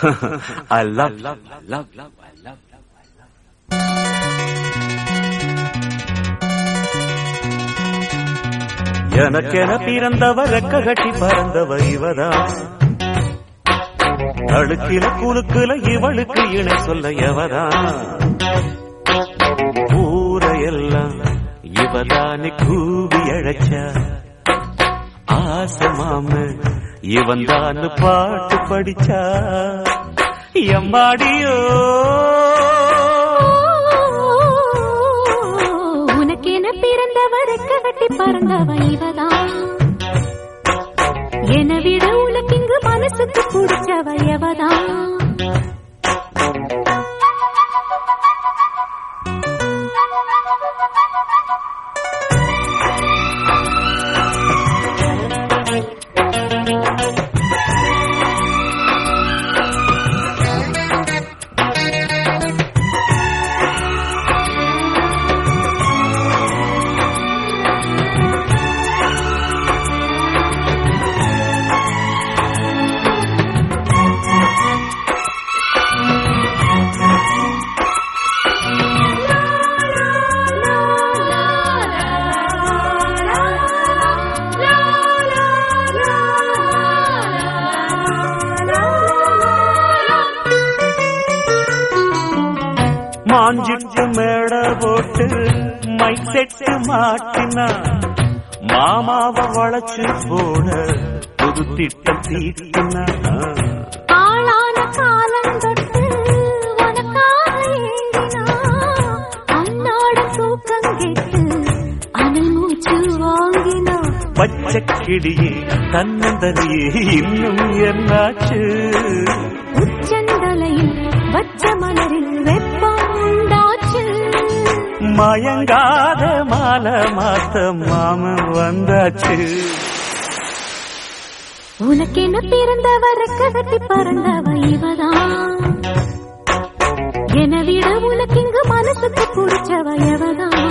I love, love, love, love, I love. எனக்கென பிறந்தவ ரெக்க கட்டி பறந்தவ இவதான் அழுக்கில குலுக்குல இவளுக்கு இணை சொல்ல எவதான் ஊரையெல்லாம் இவதானே கூவி அழைச்சா ஆசை மாம இவன் தான் பாட்டு படிச்சா எம்மாடியோ உனக்கென பிறந்தவருக்கு கட்டி பறந்தவ இவதான் என விட உனக்கு இங்கு மனசுக்கு பிடிச்சவ எவதான் மாஞ்சிட்டு மேட போட்டு மைக் செட்டு மாட்டினா மாமாவ வளைச்சு போட புது திட்டம் தீட்டினா ஆளான காலம் தொட்டு உனக்காக ஏங்கினா அன்னாட தூக்கம் கேட்டு அனல் மூச்சு வாங்கினா பச்சை கிளியே தன்னந்தனியே இன்னும் என்னாச்சு உச்சந்தலையில் வச்ச மலரில் வெப்பம் உண்டாச்சு மயங்காத மாலை மாத்த மாமன் வந்தாச்சு உனக்கென பிறந்தவருக்கு கட்டி பறந்தவ இவதான் என விட உனக்கு இங்கு மனசுக்கு பிடிச்சவ எவதான்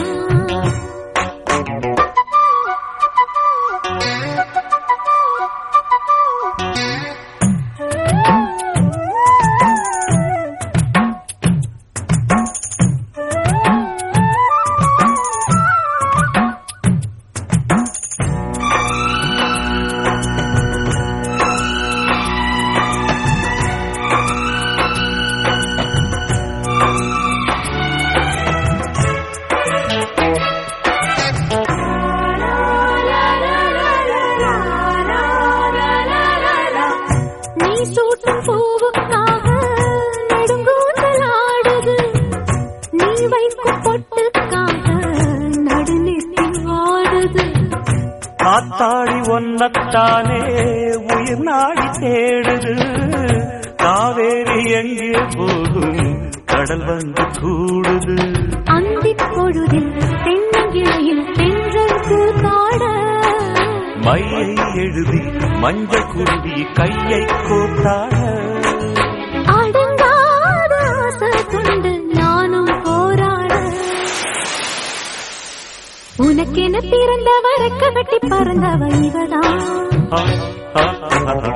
நீ சூட்டும் பூவுக்காக நெடுங்கூந்தல் ஆடுது நீ வைக்கும் பொட்டுக்காக நடுநெத்தி ஆடுது காத்தாடி ஒன்னத்தானே உயிர் நாடி தேடுது காவேரி எங்கே போகும் கடல் வந்து கூடுது அந்திப் பொழுதில் தென்னங்கிளையில் தென்றல் கூத்தாட மையை எழுதி மஞ்சள் குருவி கையை கோத்தாட அடங்காத ஆசை கொண்டு நானும் போராட உனக்கென பிறந்தவரை கட்டி பறந்தவ இவதான் ஆ, ஆ, ஆ, ஆ.